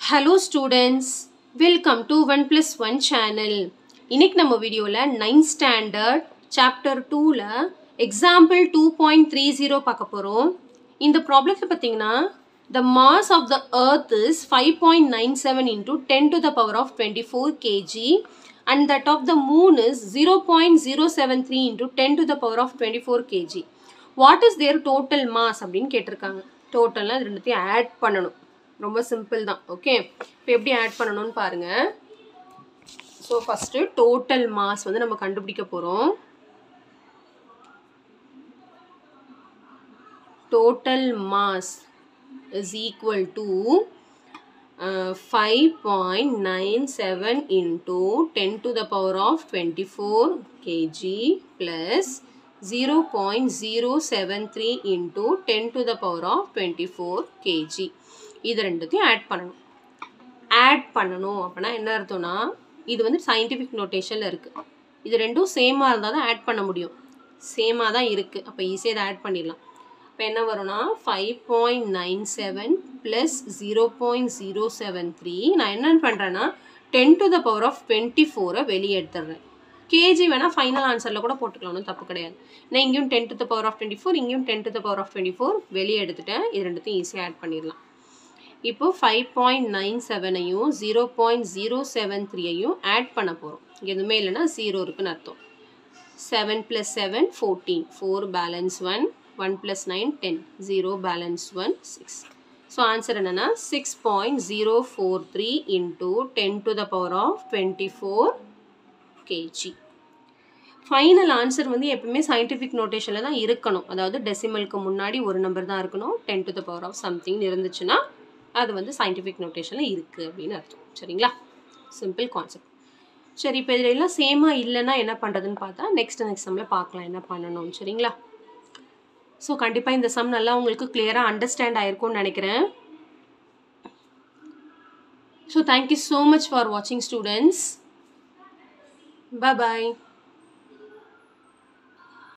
hello students welcome to one plus one channel இன்னைக்கு நம்ம வீடியோவில் நைன்த் ஸ்டாண்டர்ட் சாப்டர் டூவில் example two point three zero பார்க்க போகிறோம் இந்த ப்ராப்ளத்தில் பார்த்தீங்கன்னா the mass of the earth is five point nine seven into ten to the power of twenty four KG and that of the moon is zero point zero seven three into ten to the power of twenty four KG what is their total mass அப்படின்னு கேட்டிருக்காங்க டோட்டலாக இது ரெண்டுத்தையும் add பண்ணணும் ரொம்ப simple தான் okay இப்போ எப்படி ஆட் பண்ணணும்னு பாருங்க ஸோ ஃபஸ்ட்டு டோட்டல் மாஸ் வந்து நம்ம கண்டுபிடிக்க போகிறோம் total mass is equal to five point nine seven into ten to the power of twenty four KG plus zero point zero seven three into ten to the power of twenty four KG இது ரெண்டுத்தையும் add பண்ணணும் add பண்ணணும் அப்படின்னா என்ன அர்த்தம்னா இது வந்து scientific நோட்டேஷனில் இருக்குது இது ரெண்டும் சேமாக இருந்தால் தான் ஆட் பண்ண முடியும் சேமாக தான் இருக்குது அப்போ ஈஸியாக இதை ஆட் பண்ணிடலாம் இப்போ என்ன வரும்னா five point nine seven plus zero point zero seven three நான் என்ன பண்ணுறேன்னா ten to the power of twenty ஃபோரை வெளியே எடுத்துடுறேன் கேஜி வேணால் ஃபைனல் ஆன்சரில் கூட போட்டுக்கலாம் ஒன்றும் தப்பு கிடையாது நான் இங்கேயும் ten to the power of twenty four இங்கேயும் ten to the power of twenty four வெளியே எடுத்துட்டேன் இது ரெண்டுத்தையும் ஈஸியாக ஆட் பண்ணிடலாம் இப்போ ஃபைவ் பாயிண்ட் நைன் செவனையும் ஜீரோ பாயிண்ட் ஜீரோ செவன் த்ரீயையும் ஆட் பண்ண போகிறோம் எதுவுமே இல்லைன்னா ஜீரோ இருக்குன்னு அர்த்தம் seven plus seven fourteen four balance one one plus nine ten zero balance one six so answer என்னென்னா six point zero four three into ten to the power of twenty four KG final answer வந்து எப்பவுமே scientific நோட்டேஷனில் தான் இருக்கணும் அதாவது டெசிமலுக்கு முன்னாடி ஒரு number தான் இருக்கணும் ten to the power of something இருந்துச்சுன்னா அது வந்து சயின்டிஃபிக் நோட்டேஷனில் இருக்குது அப்படின்னு அர்த்தம் சரிங்களா சிம்பிள் கான்செப்ட் சரி இப்போ இதில் எல்லாம் சேமாக இல்லைன்னா என்ன பண்ணுறதுன்னு பார்த்தா நெக்ஸ்ட் நெக்ஸ்ட் சம்மில் பார்க்கலாம் என்ன பண்ணணும் சரிங்களா ஸோ கண்டிப்பாக இந்த சம் நல்லா உங்களுக்கு கிளியராக அண்டர்ஸ்டாண்ட் ஆயிருக்கும்னு நினைக்கிறேன் so thank you so much for வாட்சிங் ஸ்டூடெண்ட்ஸ் பாய்